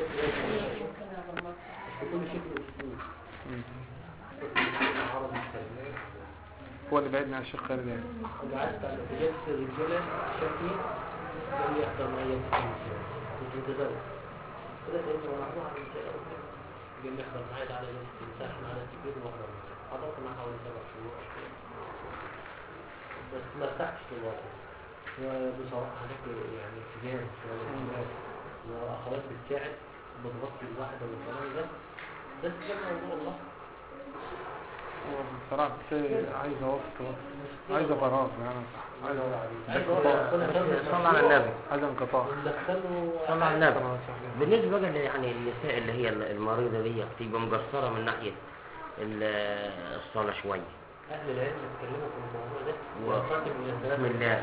كل شيء له اسلوب مم. عربي كلمات هو اللي بعدنا عن الشيخ خالد يعني وقعدت على بجلس الرجالة شافني قال لي احضر معايا في الكنيسة كنت متزوج كده سألت وانا هروح على الرجالة وكده قال لي احضر معايا تعالى جلسة تمساح معانا كبير واحضر معايا حضرت معاه حوالي سبع شهور أو كده. بس ما ارتحتش دلوقتي وبصراحة هناك يعني اتجاه شوية اتجاه وأخوات بتساعد بتغطي الواحدة والكلام ده ده اتجاه موضوع الله هو بصراحة بس عايزة وقت وقت عايزة فراغ يعني عايزة عايز صلى على النبي عايزة انقطاع ندخله صلى على النبي بالنسبة بقى ل- يعني النساء اللي هي المريضة دي تبقى مقصرة من ناحية ال- الصلاة شوية أهل العلم اتكلموا في الموضوع ده و- ينقسم إلى ثلاثة بسم الله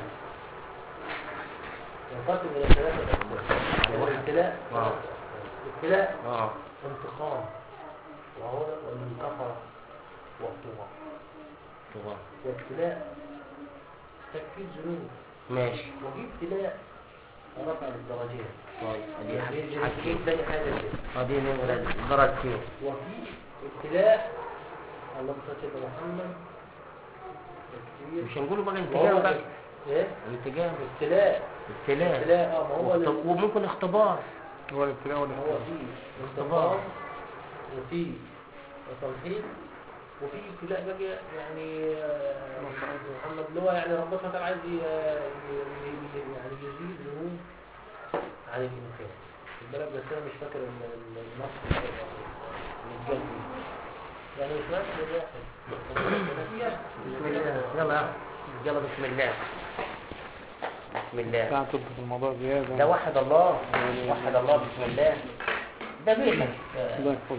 ينقسم إلى ثلاثة أقسام الابتلاء آه. الابتلاء اه انتقام وهو والكفرة والطغاة طبعا وابتلاء تكفير ذنوب ماشي وفي ابتلاء رفع الدرجات طيب دي يعني حاجة الجنين تاني حاجة كده دي نمرة درجتين وفي ابتلاء اللهم صل على محمد تكفير مش هنقوله بقى وهو انتجام بقى ايه انتجام ابتلاء ابتلاء ابتلاء اه ما هو واخت- وممكن اختبار هو الابتلاء هو والاختبار في اختبار. انتقام وفي تمحيص وفي ابتلاء بقى يعني آه، محمد اللي هو يعني ربنا سبحانه وتعالى عايز ي- ي- ي- يعني يزيد ذنوب عن الانسان خد بالك بس انا مش فاكر ال- ال- النص من الجلد يعني مش معنى الواحد بسم الله يلا يلا بسم الله بسم الله ساعة تدخل في الموضوع زيادة ده وحد الله وحد الله بسم الله ده بيتك الله يحفظك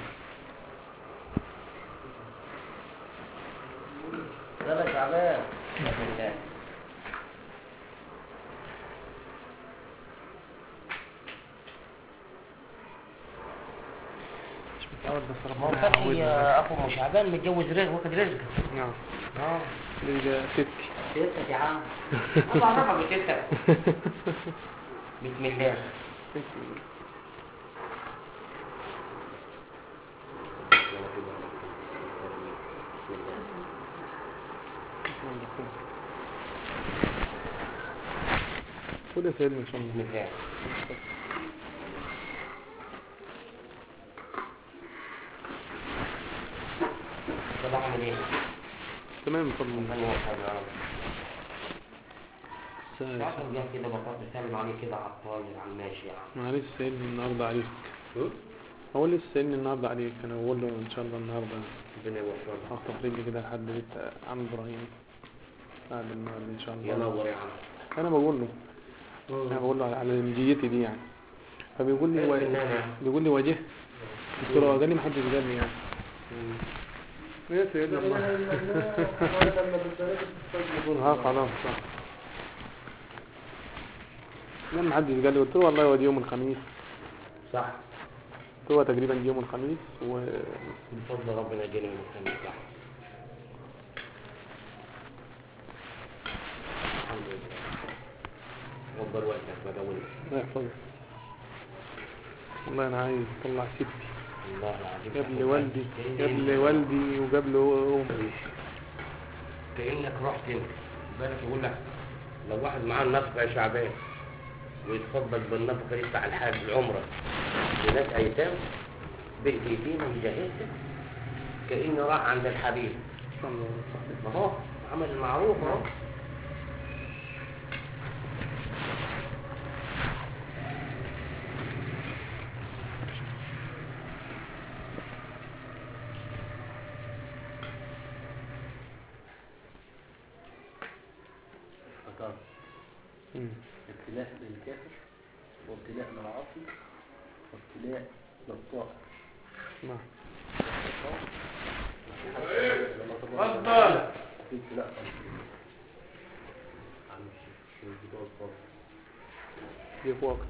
يلا شعبان بسم الله مش متعود بس ما هو ربنا فتحي يعودنا يا اخو ام شعبان متجوز رزق واخد رزق نعم اه دي ستي ستك يا عم الله عرفك بستك بسم الله خد يا سيدنا ان شاء بسم الله الله طب اعمل ايه؟ تمام اتفضل من يوحد يا رب سهل. تعرف جنب كده بطاطا سلم عليه كده على الطاير على الماشي يا عم انا لسه سائلني النهارده عليك هو لسه سائلني النهارده عليك انا بقول له ان شاء الله النهارده ربنا يوفقك هخطف رجلي كده لحد بيت عم ابراهيم بعد النهارده ان شاء الله ينور يا عم انا بقول له انا بقول له على نيتي دي يعني فبيقول لي و... بيقول لي واجه قلت له واجهني محدش قال لي يعني يا سيدنا الله يقول ها خلاص صح لما حد قال لي قلت له والله هو دي يوم الخميس صح قلت له هو تقريبا دي يوم الخميس و بفضل ربنا جاني من الخميس صح الحمد لله وبر وقتك بقى وانت الله يحفظك والله انا عايز اطلع ستي الله العظيم جاب لي والدي جاب لي والدي وجاب له امي كأنك رحت انت بالك يقول لك لو واحد معاه النفقة يا شعبان ويتصدق بالنفقة دي بتاع الحاج العمرة لناس أيتام بإيدينا مجهزة كأنه راح عند الحبيب صلى الله عليه وسلم ما هو عمل المعروف اهو فكرت مم. ابتلاء للكافر وابتلاء للعاصي وابتلاء للطاعة نعم لما تبقى اتفضل. في ابتلاء عم الشيخ في البداية الفضل جيب وقت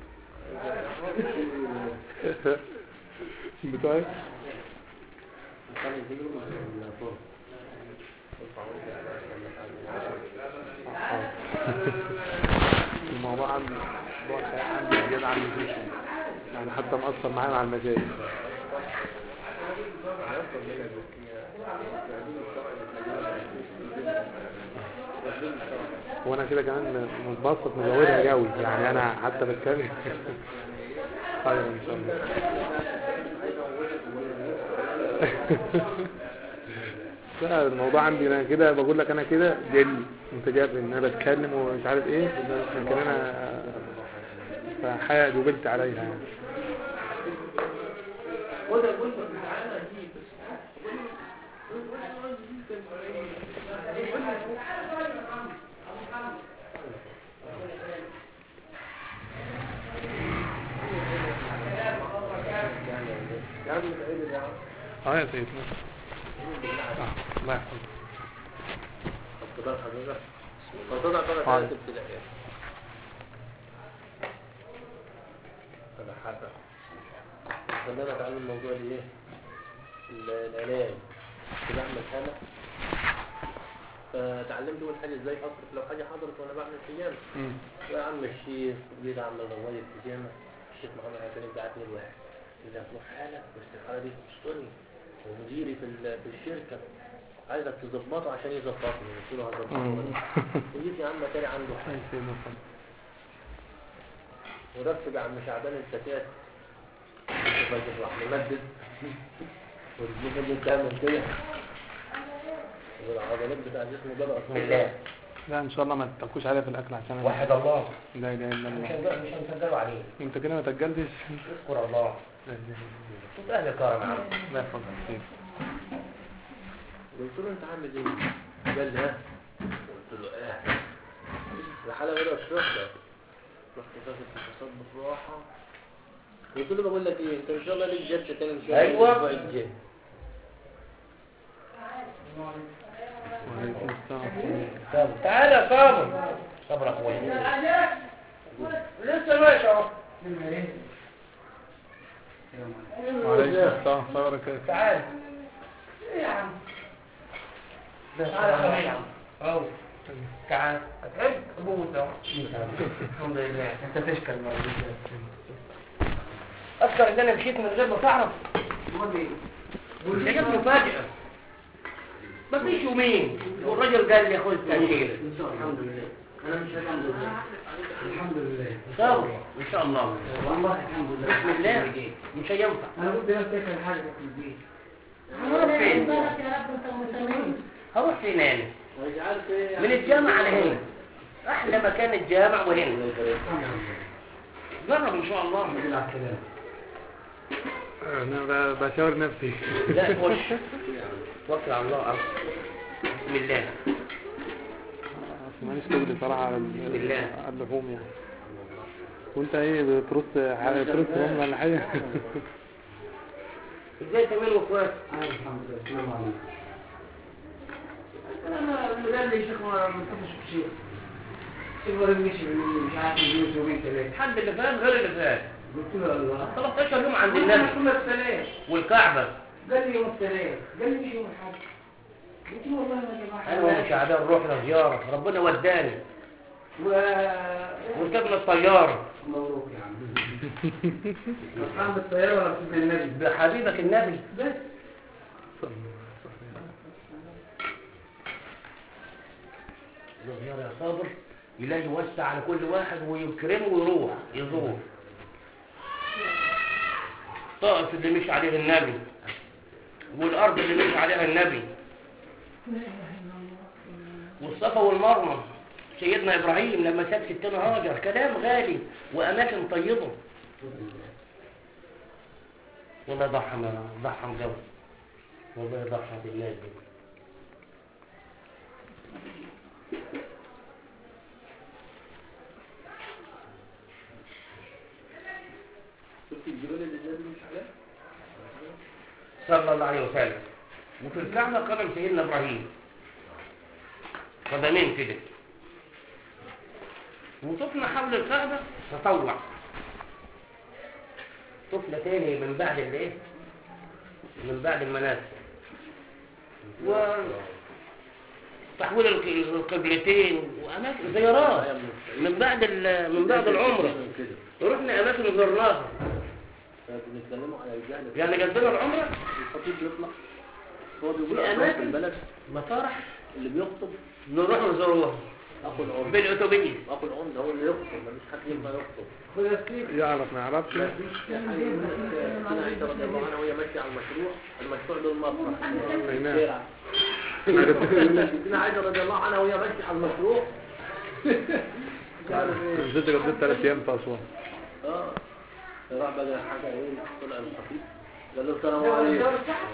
بتاعي كان يجيله من الفضل الموضوع عندي الموضوع كان عندي زيادة عن اللزوم يعني حتى مأثر معايا مع المجال وانا كده كمان متبسط مزودها قوي يعني انا حتى بتكلم خير ان شاء الله لا الموضوع عندي انا كده بقول لك انا كده جلي انت جاب ان انا بتكلم ومش عارف ايه لكن انا فحاجه جبلت عليها يعني اه يا سيدنا اه الله يحفظك اختبار حضرتك فطلع طلع حاضر. ثلاث ابتلاءات انا حاجة خلينا نتعلم موضوع الايه ال- العلاج كنت بعمل حالة فتعلمت اول حاجة ازاي اصرف لو حاجة حضرت وانا بعمل حجامة مم. يا عم الشيخ جيت اعمل رواية حجامة الشيخ محمد حسين بعتني الواحد إذا هتروح حالة بس الحالة دي تسترني ومديري في ال- في الشركة عايزك تظبطه عشان يظبطني قلت له هظبطه مم. وجيت يا عم تاني عنده حاجة يا سيدنا الفضل. ورفق عم شعبان الفتاة شوف الراجل راح ممدد ورجليه اللي بتعمل كده والعضلات بتاع جسمه بدأت بسم الله لا ان شاء الله ما تتكوش عليها في الاكل عشان أنا- وحد الله لا اله الا مش الله هنقدر- مش هنصدقوا عليه انت كده ما تجلتش اذكر الله لا اله الا الله شوف اهل الكرم يا عم الله يحفظك سيدي قلت له انت عامل ايه؟ قال لي ها قلت له اه الحالة بدأت تخلق رحت فاكر الفصاد بالراحة قلت له بقول لك ايه انت ان شاء الله ليك جلسة تاني ان شاء الله أيوة. الأسبوع الجاي وعليكم السلام طب تعالى يا صابر صبر يا اخويا لسه ماشي اهو وعليكم السلام ورحمة الله وبركاته تعال ايه يا عم تعال يا حبيبي اهو تعال هتحب ابوس اهو الحمد لله انت تشكر اذكر ان انا مشيت من غير ما تعرف جت مفاجأة مفيش يومين والراجل قال لي خد التأشيرة الحمد لله انا مش الحمد لله الحمد لله صبر ان شاء الله والله الحمد لله بسم الله مش هينفع انا قلت بس تاكل حاجه في البيت هروح فين بارك يا رب انت مسلمين هروح فين انا مش عارف ايه من الجامعة لهنا احلى مكان الجامع وهنا جرب ان شاء الله على الكلام انا ب- بشاور نفسي لا خش توكل على الله أرض. بسم الله أصل ماليش تجري صراحة على ال- بالله. على اللحوم يعني وانت ايه بترص حاجة ترص رمل ولا حاجة ازاي تعمل واخوات انا الحمد لله السلام عليكم انا اللي قال لي شيخ ما ما تحبش الشيخ الشيخ ولا مشي من مش عارف يجوز يومين ثلاثه الحد اللي فات غير اللي فات قلت له الله 13 يوم عند قلنا النبي كنا الثلاث والكعبة قال لي يوم الثلاث قال لي مش يوم الاحد قلت له والله يا جماعه انا ومش عادان رحنا زيارة ربنا وداني و وركبنا الطيارة مبروك يا عم فرحان بالطياره ولا بسيدنا النبي بحبيبك النبي بس زيارة يا صابر يلاقي يوسع على كل واحد ويكرمه ويروح يزور طائف اللي مش عليه النبي والأرض اللي مش عليها النبي والصفا والمروة سيدنا إبراهيم لما ساب ستنا هاجر كلام غالي وأماكن طيبة والله ضحى ما ضحى مجوز والله ضحى بالله دي. شوف الجبال اللي النبي مش عليها صلى الله عليه وسلم وفي الكعبة قدم سيدنا إبراهيم قدمين كده وطفنا حول الكعبة تطوع طفنا تاني من بعد الايه من بعد المناسك و تحويل الق- القبلتين واماكن زيارات من بعد ال- من بعد العمره كده ورحنا اماكن زرناها فبنتكلموا على الجهل يعني قدمنا العمره الخطيب بيطلع هو بيقول في أخبار في أماكن. البلد مطارح اللي بيخطب نروح نزوروها اخو العمر بالاتوبيس اخو العمر هو اللي يخطب مفيش حد ينفع يخطب يعرف ما يعرفش مفيش حاجه يقول لك سيدنا عائشه رضي الله عنها وهي ماشيه على المشروع المشروع ده المسرح نعم. الشارع يقول لك سيدنا عائشه رضي الله عنها وهي ماشيه على المشروع مش عارف ايه نزلت قضيت ثلاث ايام في اسوان اه راح بقى حاجه ايه طلع الخطيب قال له السلام عليكم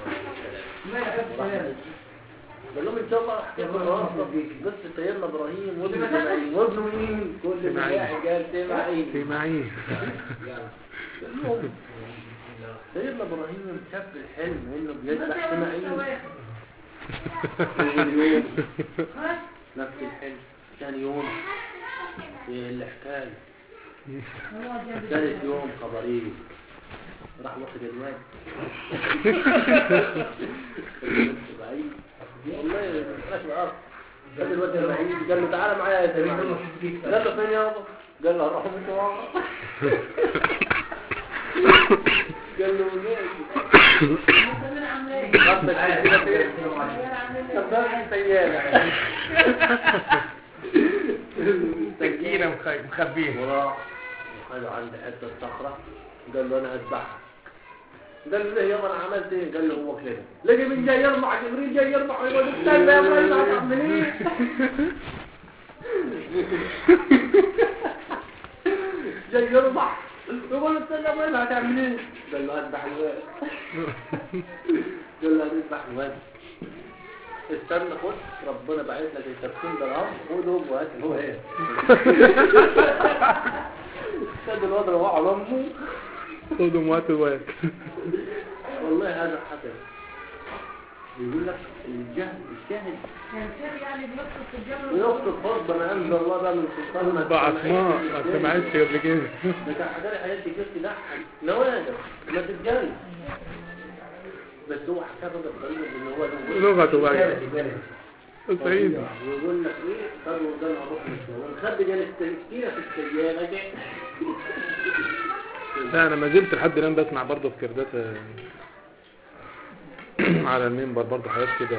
قال لهم ان شاء الله احكي لكم النهارده قصه سيدنا ابراهيم وابن اسماعيل وابن مين؟ كل إسماعيل. واحد قال اسماعيل في معين قال لهم سيدنا ابراهيم شاف الحلم انه بيذبح اسماعيل اول يوم نفس الحلم ثاني يوم إيه الحكايه ثالث يوم خبرين راح واخد الواد بعيد والله مش الارض خد الواد يا بعيد قال له تعالى معايا يا سمير قال له فين يابا قال له هنروح مشوار قال له ماشي ربك كده فين طب ده سيارة سكينه مخ- مخبيه وراح وخد عند حته صخره قال له انا هذبحها قال له ليه يابا انا عملت ايه؟ قال له هو كده لقي من جاي يرمح جبريل جاي يرمح ويقول استنى يا ابراهيم هتعمل ايه؟ جاي يرمح يقول له استنى يا ابراهيم هتعمل ايه؟ قال له اذبح الواد قال له هتذبح الواد استنى خد ربنا بعت لك التبخين ده اهو خدهم وهات هو ايه خد الواد روح على امه خدوا موات الواد والله هذا حدث يقول لك الجهل الجاهل يعني بيقصد في الجنة ويقصد فضل ما انزل الله بقى من سلطان ما ضاع اسماء ما سمعتش قبل كده ده كان حكى لي حاجات كتير تضحك نوادر ما تتجنن بس هو حكى بقى بطريقه ان هو له لغته بقى بلدي بلدي سعيد ويقول لك ايه خدوا قدام اروح مشوار خد جال السكينه في السياره كده لا انا ما زلت لحد الان بسمع برضه في كردات آه، على المنبر برضه حاجات كده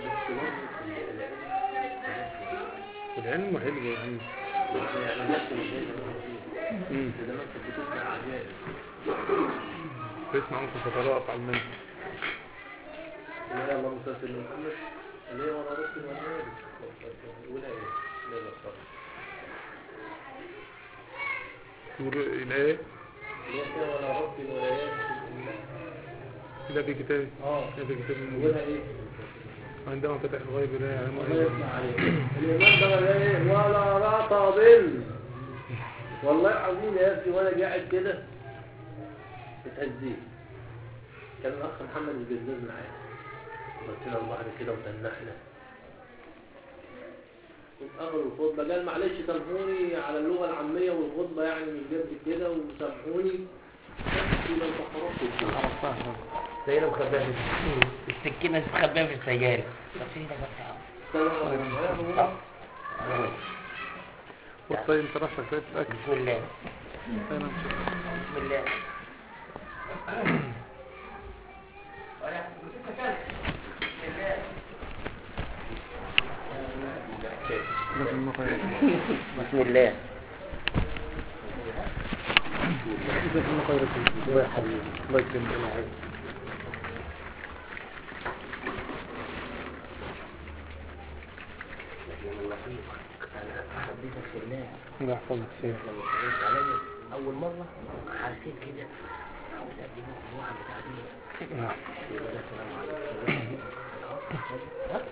العلم حلو يعني يعني نفس الشيء مم. ده ما كنت بتسمع عجائب بسمع انكم فترات على المنبر اللي هي اللهم صل على محمد اللي هي وانا رسل وانا ولا ايه لا لا صح سور الايه اللي هي فيها وانا رسل ولا ايه كده في كتاب اه كده في كتاب ولا ايه عندما فتح الغيب لا يعلم الله يسمع عليك الإمام ده ولا ايه ولا رطب والله العظيم يا اخي وانا قاعد كده اتهزيت كان الاخ محمد الجزاز معايا بصينا البحر كده وتنحنا اخر الخطبه قال معلش سامحوني على اللغه العاميه والخطبه يعني من جد كده وسامحوني بس لو تخرجت سيارة مخبية في السكينة مخبية في السيارة طب فين ده بتاعه؟ السلام عليكم والطيب انت راحتك شويه الاكل بسم الله طيب بسم الله بسم الله الله يا حبيبي الله يكرمك انا حبيتك في الله الله يحفظك سيدي لما اتعرفت عليا اول مره حسيت كده عاوز ادي لكم الواحد بتاع دي نعم. السلام عليكم ها؟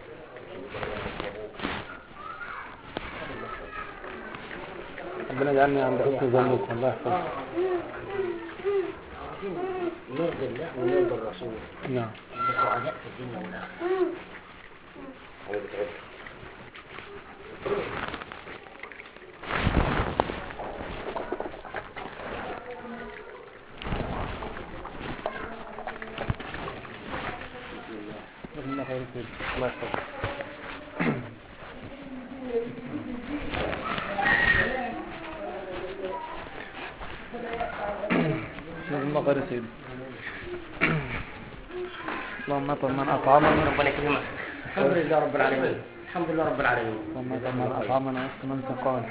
ربنا يجعلني عند حسن ظنكم الله يحفظك عايزين نرضي الله ونرضي الرسول نعم سعداء في الدنيا والآخرة أنا بتعب الله خير خير ما يستطيع جزاكم الله خير يا سيدي اللهم اطعم من اطعمنا ربنا يكرمك الحمد لله رب العالمين الحمد لله رب العالمين اللهم اطعم من اطعمنا واسق من سقانا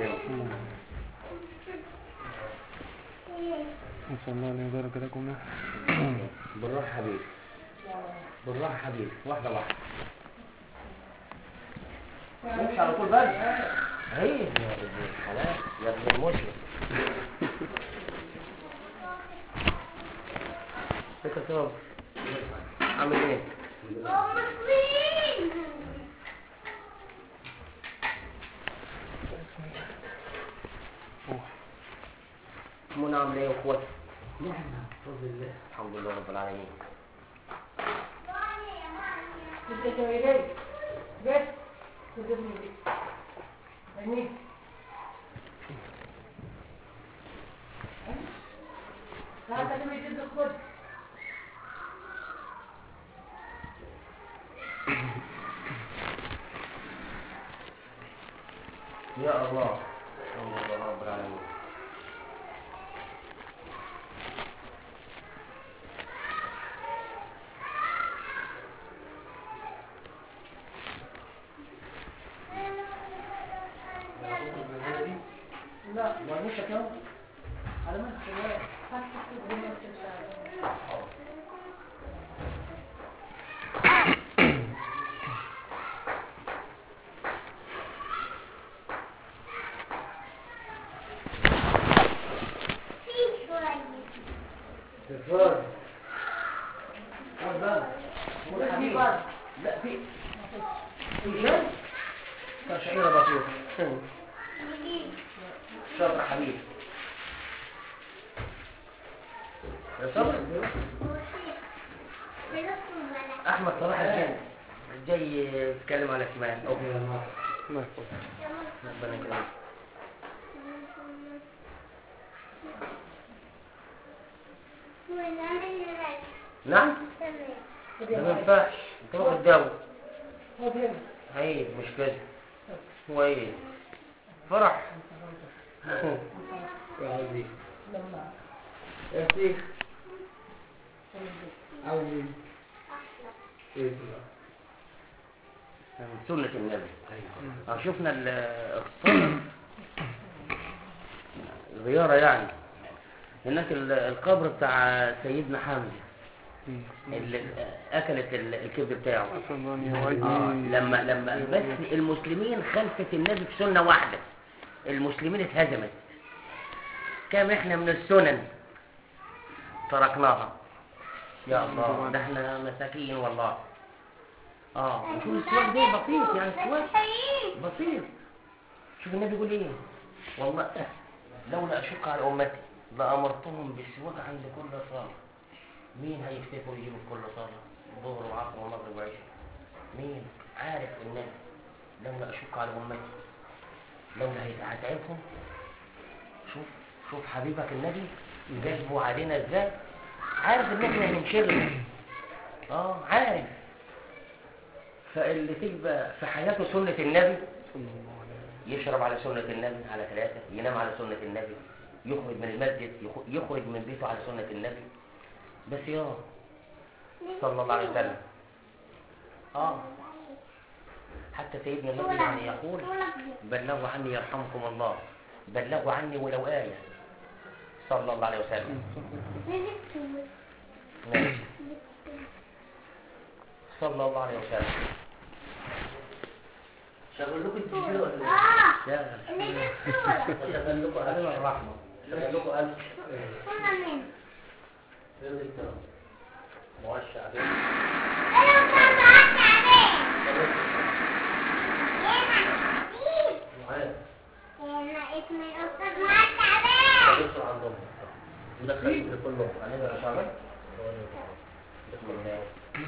نسأل الله أن يبارك لكم بالراحة حبيبي بالراحة حبيبي واحدة واحدة نمشي على طول بس هي يا ابن الحلال يا ابن المسلم فكرة صبر عامل ايه؟ منى عامل ايه واخواتك؟ الحمد لله الحمد لله رب العالمين بدك يا ولاد بس تجيبني دي يعني تعال تعال يجيب لك خد يا الله الحمد لله رب العالمين لا ما مش كم على ما شوية الفار في بعض لا في في شيء تشعيرة بسيطة شاطر حبيبي يا صبر احمد صلاح الجن جاي يتكلم عن اسماء أو ربنا يكرمك نعم ده ما ينفعش انت واخد دواء خد هنا عيب مش كده هو ايه فرح يا عزيز لما يا شيخ عزيز ايه من سنة النبي اه شفنا ال- اختصار زيارة يعني هناك ال- القبر بتاع سيدنا حمزة اللي اكلت ال- الكبد بتاعه أسأل الله أن آه يوعدني لما لما بس المسلمين خلفت النبي في سنة واحدة المسلمين اتهزمت كام احنا من السنن تركناها يا الله ده احنا مساكين والله اه شوف السواك ده بسيط يعني السواك بسيط شوف النبي يقول ايه والله لولا اشق على امتي لامرتهم بالسواك عند كل صلاه مين هيفتكروا يجيبوا في كل صلاه ظهر وعصر ومغرب وعشاء مين عارف النبي لولا اشق على امتي لولا هي- هتعبهم شوف شوف حبيبك النبي جذبوا علينا ازاي عارف ان احنا هننشغل اه عارف فاللي تبقى في حياته سنة النبي يشرب على سنة النبي على ثلاثة ينام على سنة النبي يخرج من المسجد يخ- يخرج من بيته على سنة النبي بس يا صلى الله عليه وسلم اه حتى سيدنا النبي يعني يقول بلغوا عني يرحمكم الله بلغوا عني ولو آية صلى الله عليه وسلم ماشي. صلى الله عليه وسلم شغل لكم التلفزيون ولا ايه؟ شغل شغل لكم ألف الرحمة شغل لكم ألف موشع بيه معاذ اسم الأستاذ معاذ تعبان يسر عندهم ودخل في كله هنبدأ يا شعبان بسم الله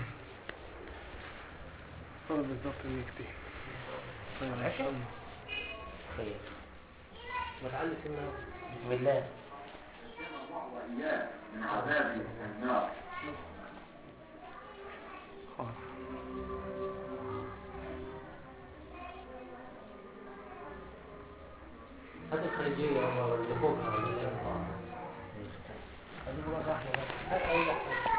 اه بالظبط يكفي طيب ماشي. استنى. خير ما تعلي سنة بسم الله من عذاب النار خلاص هات الخارجية أو اللي فوقها ولا اللي فوقها. هجيب بقى صح هات أي واحدة.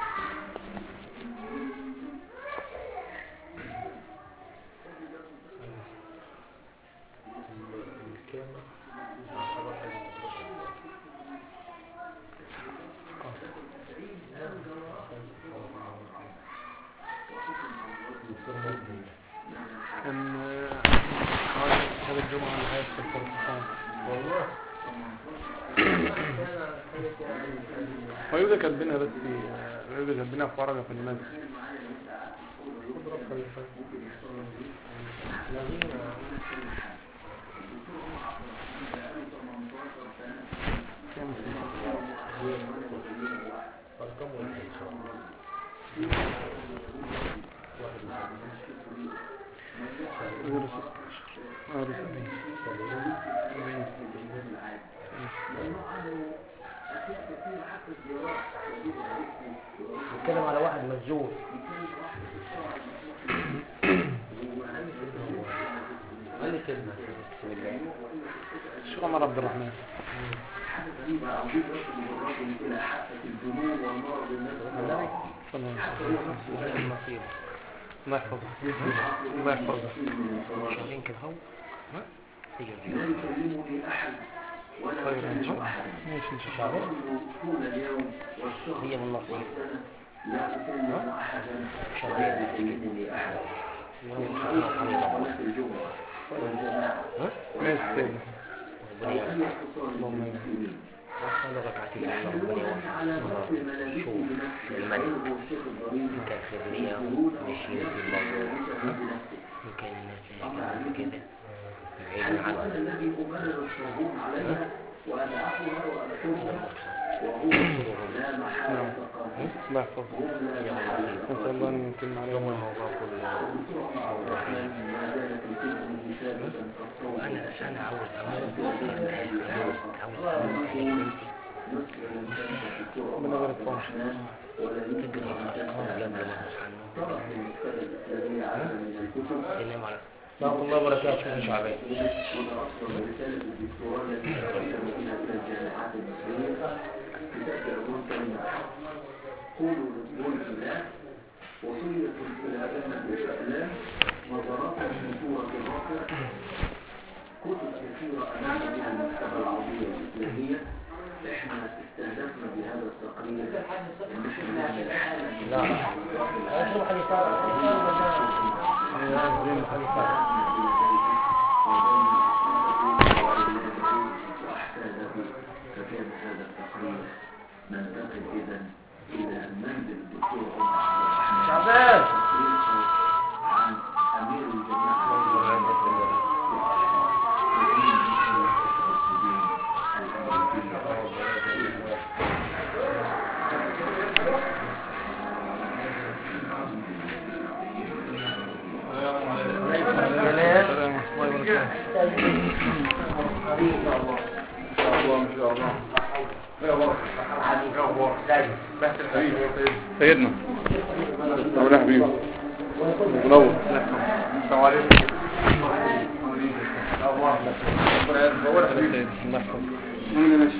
الكاميرا كان آه، حوالي شهر الجمعة اللي هيحصل في الفرقان والله ويوجد كاتبينها بس في آه، ويوجد كاتبينها في ورقة في المسجد كام أرقام واحد إن شاء الله غير 16 غير 70 نتكلم على واحد مسجون قال لي كلمة بسم الله الشيخ عمر عبد الرحمن صلى الله عليه وسلم النصيب الله يحفظه الله يحفظه شغالين كده اهو ها؟ يجي خير ان شاء الله ماشي ان شاء الله هي من نصيب شغالين سجن ماشي سيدنا ربنا يوفقك اللهم امين أنا ركعتين الله ربنا يوفقك شوف الملك كان خبرية مشيت في الموضوع وكان الناس يعملوا كده بعيد عنه نعم الله يحفظه نسأل الله أن يتم عليه الموضوع كله موضوع وانا انا عاوز عاوز عاوز ربنا يبارك في عمرك تقرا قبل ما تصحى تنام على ورحمة الله وبركاته يا شعبان قولوا للظلم لا وصية الإلهام بالإعلام نظرات من سورة الواقع كتب كثيرة أمام بها المكتبة العربية الإسلامية إحنا استهدفنا بهذا التقرير إن إحنا نعمل حالة من لا اشرب حديث فكان هذا التقرير ننتقل إذا إلى منزل الدكتور عمر عبد الرحمن شعبان عن أمير الجماعة السلام ورحمة الله وبركاته سيدنا الله يا حبيبي منور السلام عليكم الله يحفظك